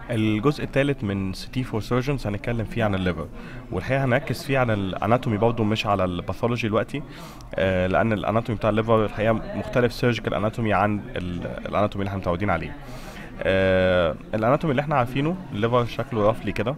الجزء الثالث من سي فور سيرجنز هنتكلم فيه عن الليفر والحقيقه هنركز فيه على الاناتومي برضه مش على الباثولوجي دلوقتي آه لان الاناتومي بتاع الليفر الحقيقه مختلف سيرجيكال اناتومي عن ال- الاناتومي اللي احنا متعودين عليه آه الاناتومي اللي احنا عارفينه الليفر شكله رفلي كده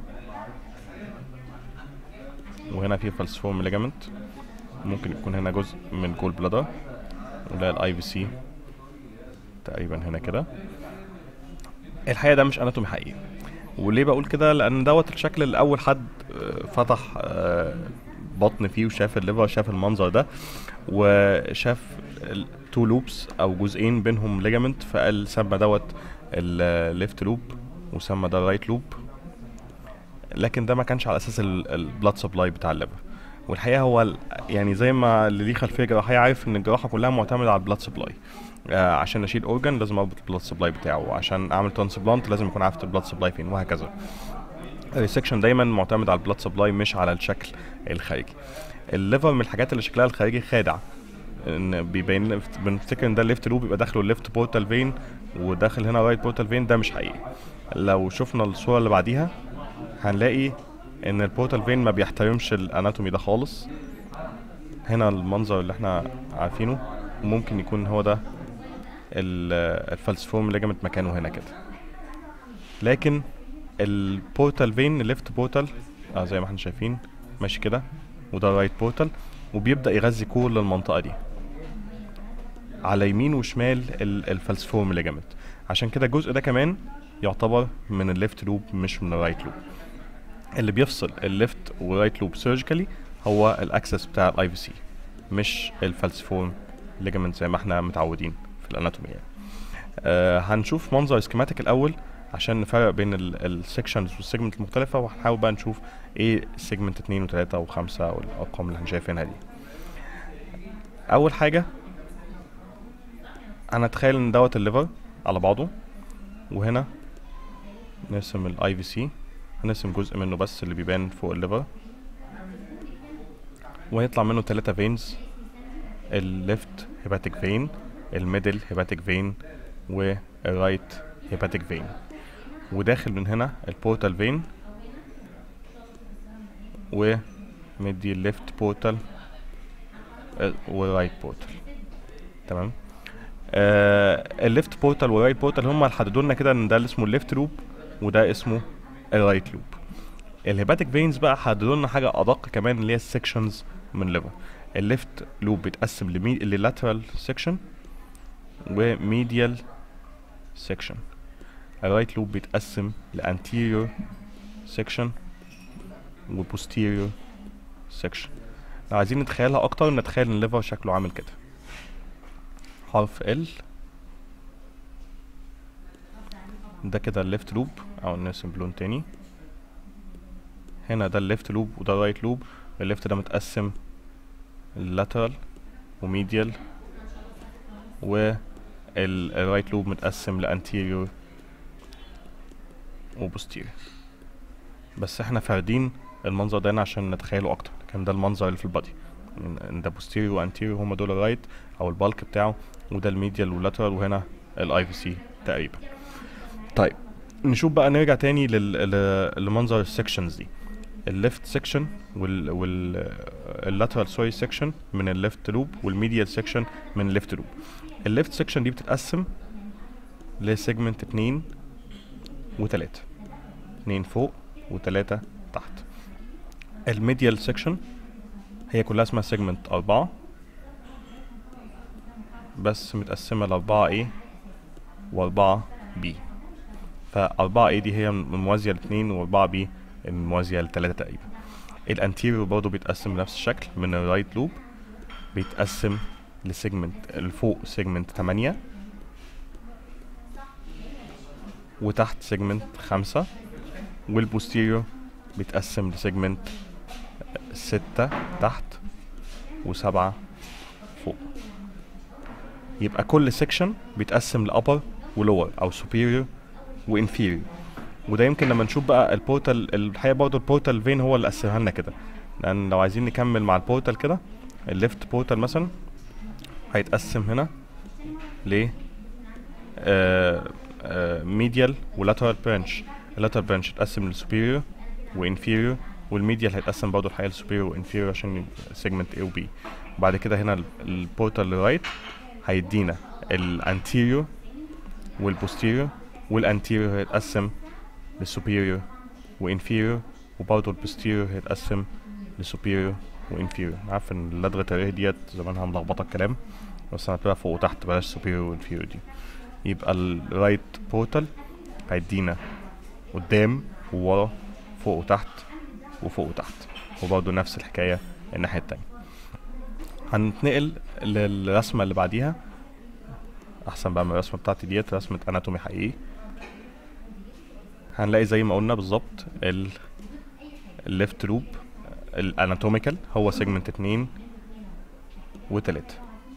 وهنا في فالسفورم ليجامنت ممكن يكون هنا جزء من جول بلادر ولا الاي في سي تقريبا هنا كده الحقيقه ده مش اناتومي حقيقي وليه بقول كده لان دوت الشكل اللي اول حد آه، فتح آه، بطن فيه وشاف الليفر شاف المنظر ده وشاف تو لوبس او جزئين بينهم ليجامنت فقال سمى دوت الليفت لوب وسمى ده الرايت لوب لكن ده ما كانش على اساس البلاد سبلاي بتاع الليفر والحقيقه هو ال- يعني زي ما اللي ليه خلفيه جراحيه عارف ان الجراحه كلها معتمده على البلاد سبلاي آه عشان اشيل اورجان لازم اربط البلاد سبلاي بتاعه وعشان اعمل ترانسبلانت لازم يكون عارف البلاد سبلاي فين وهكذا الريسكشن دايما معتمد على البلاد سبلاي مش على الشكل الخارجي الليفر من الحاجات اللي شكلها الخارجي خادع ان بيبين بنفتكر ان ده الليفت لوب يبقى داخله الليفت بورتال فين وداخل هنا رايت بورتال فين ده مش حقيقي لو شفنا الصوره اللي بعديها هنلاقي ان البورتال فين ما بيحترمش الاناتومي ده خالص هنا المنظر اللي احنا عارفينه وممكن يكون هو ده ال- الفالسفورم ليجامنت مكانه هنا كده لكن البورتال فين الليفت بورتال اه زي ما احنا شايفين ماشي كده وده الرايت بورتال وبيبدا يغذي كل المنطقه دي على يمين وشمال ال- الفالسفورم ليجامنت عشان كده الجزء ده كمان يعتبر من الليفت لوب مش من الرايت لوب اللي بيفصل الليفت والرايت لوب سيرجيكالي هو الاكسس بتاع الاي في سي مش الفالسفورم ليجامنت زي ما احنا متعودين في الاناتومي يعني آه هنشوف منظر سكيماتيك الاول عشان نفرق بين السكشنز والسيجمنت المختلفة وهنحاول بقى نشوف ايه سيجمنت اتنين وتلاتة وخمسة والارقام اللي احنا شايفينها دي اول حاجة هنتخيل ان دوت الليفر على بعضه وهنا نرسم الاي في سي هنرسم جزء منه بس اللي بيبان فوق الليفر وهيطلع منه تلاتة فينز الليفت هيباتيك فين الميدل هيباتيك فين والرايت هيباتيك فين وداخل من هنا البورتال فين ومدي الليفت بورتال والرايت بورتال تمام آه الليفت بورتال والرايت بورتال هما اللي حددوا لنا كده ان ده اللي اسمه الليفت لوب وده اسمه الرايت لوب الهيباتيك فينز بقى حددوا لنا حاجه ادق كمان اللي هي السكشنز من الليفر الليفت لوب بيتقسم لمي... للاترال سيكشن وميديال سيكشن الرايت لوب بيتقسم لانتيريور سيكشن وبوستيريور سيكشن لو عايزين نتخيلها اكتر نتخيل ان الليفر شكله عامل كده حرف ال ده كده الليفت لوب او نرسم بلون تاني هنا ده الليفت لوب وده الرايت لوب الليفت ده متقسم اللاترال وميديال والرايت لوب متقسم لانتيريور وبوستيريور بس احنا فاردين المنظر ده هنا عشان نتخيله اكتر كان ده المنظر اللي في البادي ان ده بوستيريور وانتيريور هما دول الرايت او البالك بتاعه وده الميديال واللاترال وهنا الاي في سي تقريبا طيب نشوف بقى نرجع تاني لل... ل- لمنظر السكشنز دي الليفت سيكشن وال وال اللاترال سوري سيكشن من الليفت لوب والميديال سيكشن من الليفت لوب الليفت سيكشن دي بتتقسم لسيجمنت اتنين وتلاتة اتنين فوق وتلاتة تحت الميديال سيكشن هي كلها اسمها سيجمنت أربعة بس متقسمة لأربعة A وأربعة B فأربعة A دي هي موازية لاتنين وأربعة B الموازية لتلاتة تقريبا الانتيريور برضه بيتقسم بنفس الشكل من الرايت لوب بيتقسم لسيجمنت الفوق سيجمنت تمانية وتحت سيجمنت خمسة والبوستيريور بيتقسم لسيجمنت ستة تحت وسبعة فوق يبقى كل سيكشن بيتقسم لأبر ولور أو superior وانفيريور وده يمكن لما نشوف بقى البورتال الحقيقة برضه البورتال فين هو اللي قسمها لنا كده لأن لو عايزين نكمل مع البورتال كده الليفت بورتال مثلا هيتقسم هنا ل ميديال ولاترال برانش اللاتر برانش هيتقسم لسوبيريور وانفيريور والميديال هيتقسم برضه الحقيقه لسوبيريور وانفيريور عشان سيجمنت A و B وبعد كده هنا البورتال رايت هيدينا الانتيريور والبوستيريور والانتيريور هيتقسم لسوبيريور وانفيريور وبرضه البوستيريور هيتقسم لسوبيريور وانفيريور عارف ان اللدغة الريه ديت زمانها ملخبطه الكلام بس انا فوق وتحت بلاش سوبيريور وانفيريور دي يبقى الرايت بورتال هيدينا قدام وورا فوق وتحت وفوق وتحت وبرضه نفس الحكاية الناحية التانية هنتنقل للرسمة اللي بعديها أحسن بقى من الرسمة بتاعتي ديت رسمة أناتومي حقيقي هنلاقي زي ما قلنا بالظبط ال الليفت لوب الاناتوميكال هو سيجمنت اتنين وتلاتة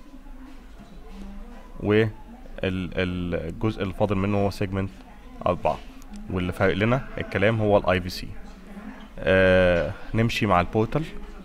والجزء اللي فاضل منه هو سيجمنت أربعة واللي فارق لنا الكلام هو الاي في سي نمشي مع البورتال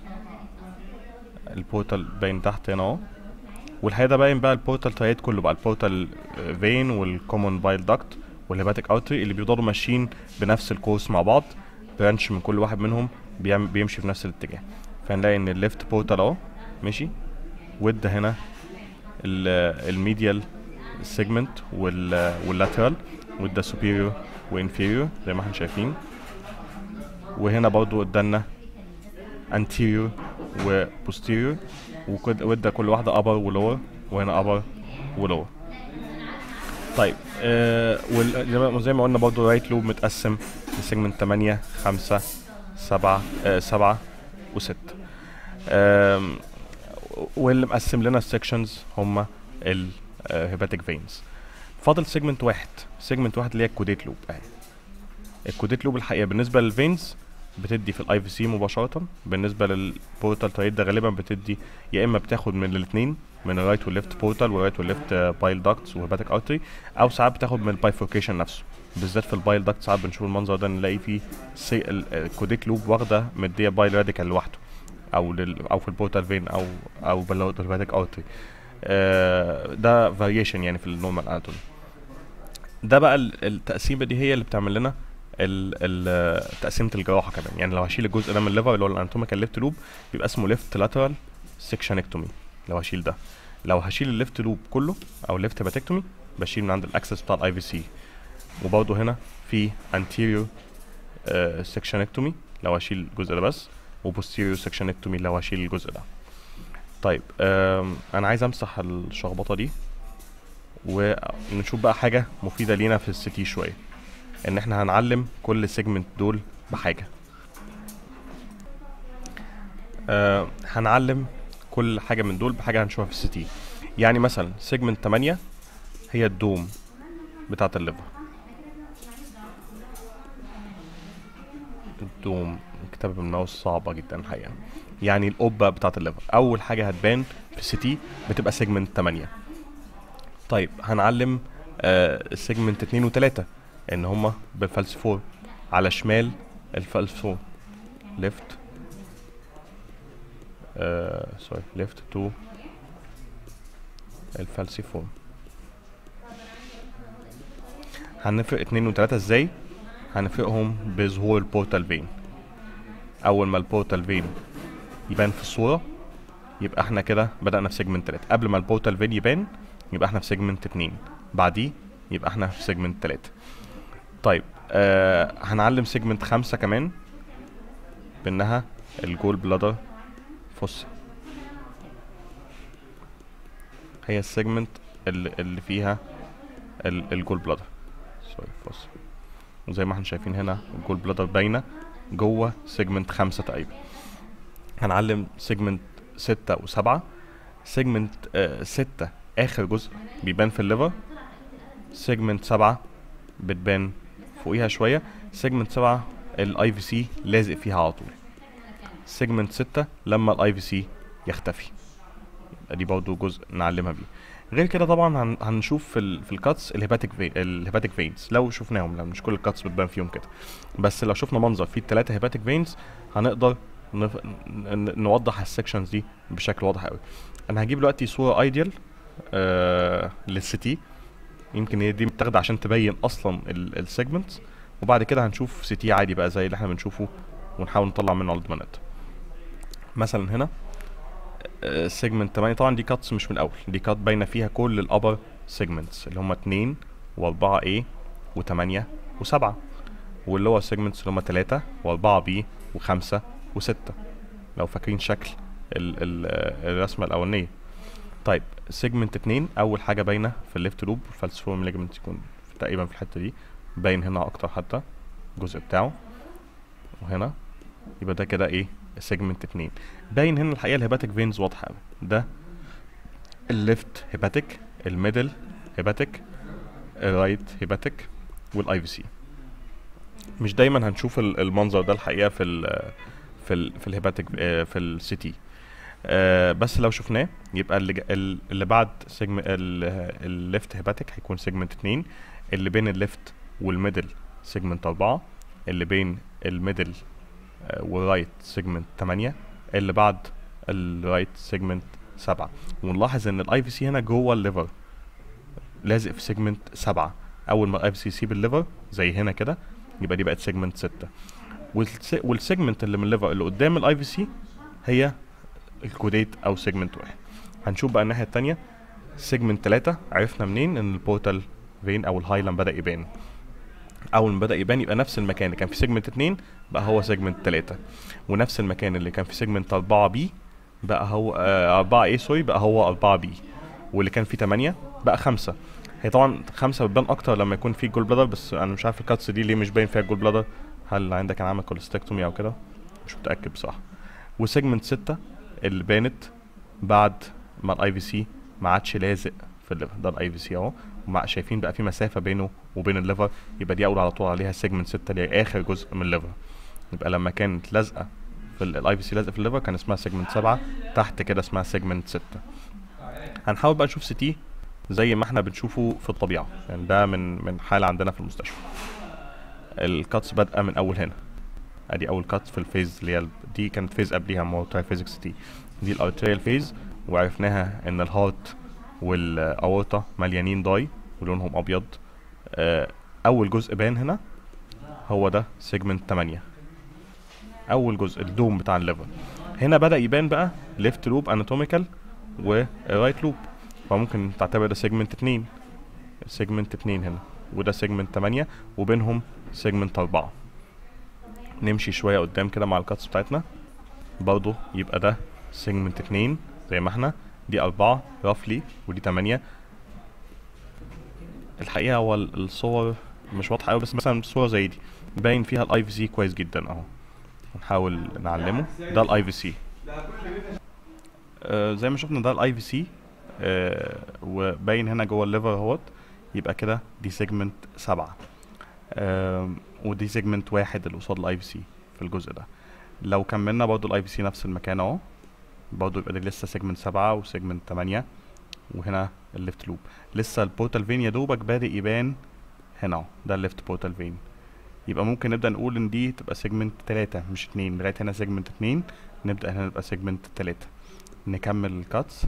البورتال باين تحت هنا اهو والحقيقه ده باين بقى البورتال ترايد كله بقى البورتال فين والكومون بايل داكت والهيباتيك اوتري اللي بيفضلوا ماشيين بنفس الكورس مع بعض برانش من كل واحد منهم بيعمل بيمشي في نفس الاتجاه فنلاقي ان الليفت بورتال اهو ماشي وده هنا الميديال سيجمنت واللاترال وده سوبيريور وانفيريور زي ما احنا شايفين وهنا برضو قدامنا anterior و posterior وكده وده كل واحدة upper و lower وهنا upper و lower طيب آه وال- زي ما- زي ما قلنا برضو رايت لوب متقسم لسيجمنت 8 5 7 آه 7 و6 آم، واللي مقسم لنا السكشنز هما الهيباتيك فينز فاضل سيجمنت واحد سيجمنت واحد اللي هي الكوديت لوب اهي الكوديت لوب الحقيقه بالنسبه للفينز بتدي في الاي في سي مباشره بالنسبه للبورتال ترايد ده غالبا بتدي يا اما بتاخد من الاثنين من الرايت والليفت بورتال والرايت والليفت بايل داكتس وهيباتيك ارتري او ساعات بتاخد من البايفوركيشن نفسه بالذات في البايل داكت ساعات بنشوف المنظر ده نلاقي فيه سي ال- الكوديك لوب واخده مديه بايل راديكال لوحده او لل او في البورتال فين او او بالهيباتيك ارتري آه ده فاريشن يعني في النورمال اناتومي ده بقى ال- التقسيمه دي هي اللي بتعمل لنا ال- ال- تقسيمه الجراحه كمان يعني لو هشيل الجزء ده من الليفر اللي هو الاناتوميكال ليفت لوب بيبقى اسمه ليفت لاترال سكشنكتومي لو هشيل ده لو هشيل الليفت لوب كله او ليفت هيباتكتومي بشيل من عند الاكسس بتاع الاي في سي وبرضه هنا في anterior سكشنكتومي لو هشيل الجزء ده بس وبوستيريور سكشنكتومي لو هشيل الجزء ده طيب آم، انا عايز امسح الشخبطه دي ونشوف بقى حاجه مفيده لينا في السيتي شويه ان احنا هنعلم كل سيجمنت دول بحاجه آه هنعلم كل حاجه من دول بحاجه هنشوفها في السيتي يعني مثلا سيجمنت 8 هي الدوم بتاعه الليفر الدوم كتابة بالماوس صعبة جدا الحقيقة يعني القبة بتاعة الليفر أول حاجة هتبان في السي تي بتبقى سيجمنت 8 طيب هنعلم آه السيجمنت 2 و3 ان هما بالفالسفور على شمال الفالسفور ليفت آه سوري ليفت تو الفالسيفور هنفرق اتنين وتلاتة ازاي هنفرقهم بظهور البورتال فين اول ما البورتال فين يبان في الصورة يبقى احنا كده بدأنا في سيجمنت تلاتة قبل ما البورتال فين يبان يبقى احنا في سيجمنت اتنين بعديه يبقى احنا في سيجمنت تلاتة طيب آه هنعلم سيجمنت خمسة كمان بانها الجول بلادر فوس هي السيجمنت اللي, اللي فيها ال- الجول بلادر سوري فوس وزي ما احنا شايفين هنا الجول بلادر باينه جوه سيجمنت خمسة تقريبا هنعلم سيجمنت ستة وسبعة سيجمنت آه ستة آخر جزء بيبان في الليفر سيجمنت سبعة بتبان فوقيها شوية سيجمنت سبعة الاي في سي لازق فيها على طول سيجمنت ستة لما الاي في سي يختفي يبقى دي برضه جزء نعلمها بيه غير كده طبعا هن- هنشوف في ال في الكاتس الهيباتيك في الهيباتيك فينز لو شفناهم لو مش كل الكاتس بتبان فيهم كده بس لو شفنا منظر فيه الثلاثه هيباتيك فينز هنقدر نف... ن- نوضح السكشنز دي بشكل واضح قوي انا هجيب دلوقتي صوره ايديال آه للسيتي يمكن هي دي متاخده عشان تبين اصلا السيجمنتس وبعد كده هنشوف سي تي عادي بقى زي اللي احنا بنشوفه ونحاول نطلع منه الضمانات مثلا هنا سيجمنت 8 طبعا دي كاتس مش من الاول دي كات باينه فيها كل الابر سيجمنتس اللي هم 2 و4 A و8 و7 واللي هو سيجمنتس اللي هم 3 و4 B و5 و6 لو فاكرين شكل ال ال الرسمه الاولانيه طيب سيجمنت 2 اول حاجه باينه في الليفت لوب الفالسفورم ليجمنت يكون في تقريبا في الحته دي باين هنا اكتر حتى الجزء بتاعه وهنا يبقى ده كده ايه سيجمنت 2 باين هنا الحقيقه الهيباتيك فينز واضحه قوي ده الليفت هيباتيك الميدل هيباتيك الرايت هيباتيك والاي في سي مش دايما هنشوف ال- المنظر ده الحقيقه في ال في ال في الهيباتيك آه، في السي تي آه بس لو شفناه يبقى اللي, جا- ال- اللي بعد سيجم الليفت هيباتيك هيكون سيجمنت 2 اللي بين الليفت والميدل سيجمنت 4 اللي بين الميدل آه، والرايت سيجمنت 8 اللي بعد الرايت سيجمنت 7 ونلاحظ ان الاي في سي هنا جوه الليفر لازق في سيجمنت 7 اول ما الاي في سي يسيب الليفر زي هنا كده يبقى دي بقت سيجمنت 6 والس- والسيجمنت اللي من الليفر اللي قدام الاي في سي هي الكوديت او سيجمنت واحد هنشوف بقى الناحيه التانية سيجمنت 3 عرفنا منين ان البورتال فين او الهايلاند بدا يبان اول ما بدا يبان يبقى نفس المكان اللي كان في سيجمنت 2 بقى هو سيجمنت 3 ونفس المكان اللي كان في سيجمنت 4 بي بقى هو آه 4 اي سوري بقى هو 4 بي واللي كان فيه 8 بقى 5 هي طبعا 5 بتبان اكتر لما يكون في جول بلادر بس انا مش عارف الكاتس دي ليه مش باين فيها جول بلادر هل عندك كان عامل كوليستكتومي او كده مش متاكد بصراحه وسيجمنت 6 اللي بانت بعد ما الاي في سي ما عادش لازق في الليفر ده الاي في سي اهو ومع شايفين بقى في مسافه بينه وبين الليفر يبقى دي اقول على طول عليها سيجمنت 6 اللي هي اخر جزء من الليفر يبقى لما كانت لازقه في الاي في سي لازقه في الليفر كان اسمها سيجمنت 7 تحت كده اسمها سيجمنت 6 هنحاول بقى نشوف سي تي زي ما احنا بنشوفه في الطبيعه يعني ده من من حاله عندنا في المستشفى الكاتس بادئه من اول هنا ادي اول كات في الفيز اللي هي دي كانت فيز قبليها موتور فيزيكس تي دي الارتريال فيز وعرفناها ان الهارت والاورطه مليانين داي ولونهم ابيض آه، اول جزء بان هنا هو ده سيجمنت 8 اول جزء الدوم بتاع الليفر هنا بدا يبان بقى ليفت لوب اناتوميكال ورايت لوب فممكن تعتبر ده سيجمنت 2 سيجمنت 2 هنا وده سيجمنت 8 وبينهم سيجمنت 4 نمشي شويه قدام كده مع الكاتس بتاعتنا برضه يبقى ده سيجمنت 2 زي ما احنا دي 4 رافلي ودي 8 الحقيقه هو ال- الصور مش واضحه قوي بس مثلا صوره زي دي باين فيها الاي في سي كويس جدا اهو نحاول نعلمه ده الاي في سي آه زي ما شفنا ده الاي في سي آه وباين هنا جوه الليفر اهوت يبقى كده دي سيجمنت سبعة آم، ودي سيجمنت واحد اللي قصاد الاي في سي في الجزء ده لو كملنا برضو الاي في سي نفس المكان اهو برضو يبقى دي لسه سيجمنت سبعة وسيجمنت تمانية وهنا الليفت لوب لسه البورتال فين يا دوبك بادئ يبان هنا اهو ده الليفت بورتال فين يبقى ممكن نبدأ نقول ان دي تبقى سيجمنت تلاتة مش اتنين لغاية هنا سيجمنت اتنين نبدأ هنا نبقى سيجمنت تلاتة نكمل الكاتس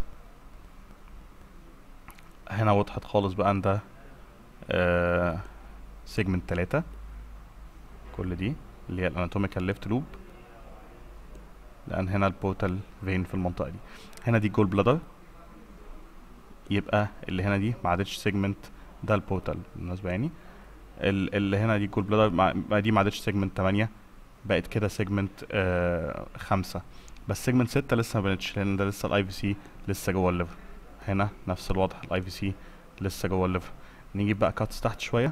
هنا وضحت خالص بقى ان ده آه سيجمنت تلاتة كل دي اللي هي الاناتوميكال ليفت لوب لان هنا البورتال فين في المنطقة دي هنا دي جول بلادر يبقى اللي هنا دي ما عادتش سيجمنت ده البورتال بالمناسبة يعني ال- اللي هنا دي جول بلادر مع ما دي ما عادتش سيجمنت تمانية بقت كده سيجمنت آه خمسة بس سيجمنت ستة لسه ما بنتش لان ده لسه الاي في سي لسه جوه الليفر هنا نفس الوضع الاي في سي لسه جوه الليفر نجيب بقى كاتس تحت شوية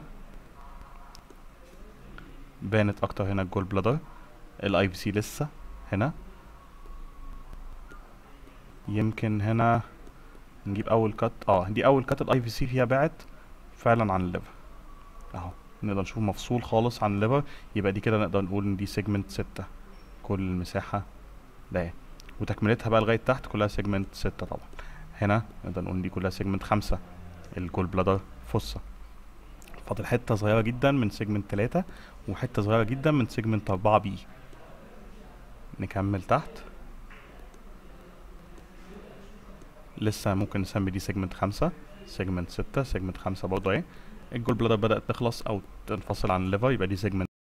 بانت اكتر هنا الجول بلادر الاي في سي لسه هنا يمكن هنا نجيب اول كات اه دي اول كات الاي في سي فيها بعت فعلا عن الليفر اهو نقدر نشوف مفصول خالص عن الليفر يبقى دي كده نقدر نقول ان دي سيجمنت ستة كل المساحة ده وتكملتها بقى لغاية تحت كلها سيجمنت ستة طبعا هنا نقدر نقول ان دي كلها سيجمنت خمسة الجول بلادر فصة فاضل حتة صغيرة جدا من سيجمنت تلاتة وحتة صغيرة جدا من سيجمنت أربعة بي نكمل تحت لسه ممكن نسمي دي سيجمنت خمسة سيجمنت ستة سيجمنت خمسة برضه اهي الجول بلادر بدات تخلص او تنفصل عن الليفر يبقى دي سيجمنت